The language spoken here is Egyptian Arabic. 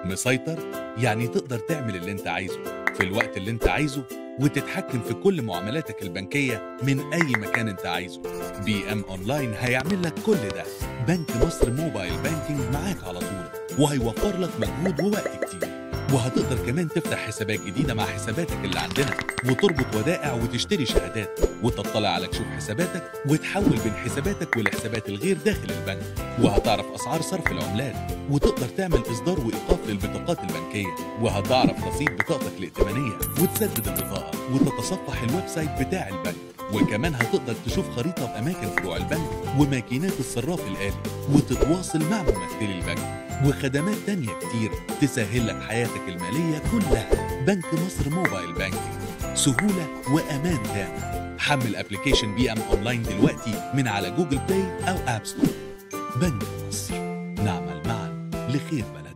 مسيطر يعني تقدر تعمل اللي انت عايزه في الوقت اللي انت عايزه وتتحكم في كل معاملاتك البنكية من أي مكان انت عايزه بي ام اونلاين هيعمل لك كل ده بنك مصر موبايل بانكينج معاك على طول وهيوفر لك مجهود ووقت كتير وهتقدر كمان تفتح حسابات جديدة مع حساباتك اللي عندنا وتربط ودائع وتشتري شهادات وتطلع على كشوف حساباتك وتحول بين حساباتك والحسابات الغير داخل البنك وهتعرف أسعار صرف العملات وتقدر تعمل إصدار وإيقاف للبطاقات البنكية وهتعرف رصيد بطاقتك الائتمانية وتسدد البطاقة وتتصفح الويب سايت بتاع البنك وكمان هتقدر تشوف خريطة بأماكن فروع البنك وماكينات الصراف الآلي وتتواصل مع ممثلي البنك وخدمات تانية كتير تسهل لك حياتك المالية كلها بنك مصر موبايل بانكينج سهولة وأمان تام حمل ابلكيشن بي ام اونلاين دلوقتي من على جوجل بلاي أو أب ستور بنك مصر نعمل معا لخير بلد